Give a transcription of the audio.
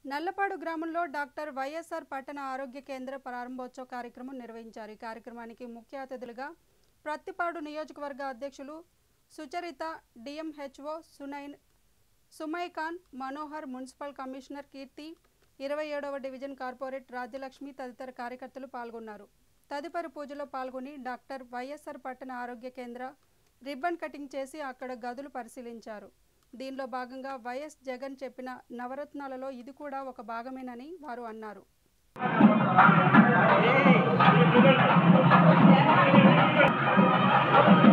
నల్లపాడు గ్రామంలో doctor YSR పట్టణ ఆరోగ్య కేంద్ర ప్రారంభోత్సవ కార్యక్రమం నిర్వహించారు ఈ కార్యక్రమానికి ముఖ్య అతిథులుగా ప్రత్తిపాడు నియోజకవర్గ అధ్యక్షులు Sucharitha DMHO Sunain Sumai Khan Manohar municipal commissioner Keerthi ఇరవై ఏడవ డివిజన్ కార్పొరేట్ రాజ్యలక్ష్మి తదితర కార్యకర్తలు పాల్గొన్నారు తదుపరి పూజలో పాల్గొని డాక్టర్ వైఎస్ఆర్ పట్టణ ఆరోగ్య కేంద్ర రిబ్బన్ కటింగ్ చేసి అక్కడ గదులు పరిశీలించారు దీనిలో భాగంగా వైఎస్ జగన్ చెప్పిన నవరత్నాలలో ఇది కూడా ఒక భాగమేనని వారు అన్నారు Hey!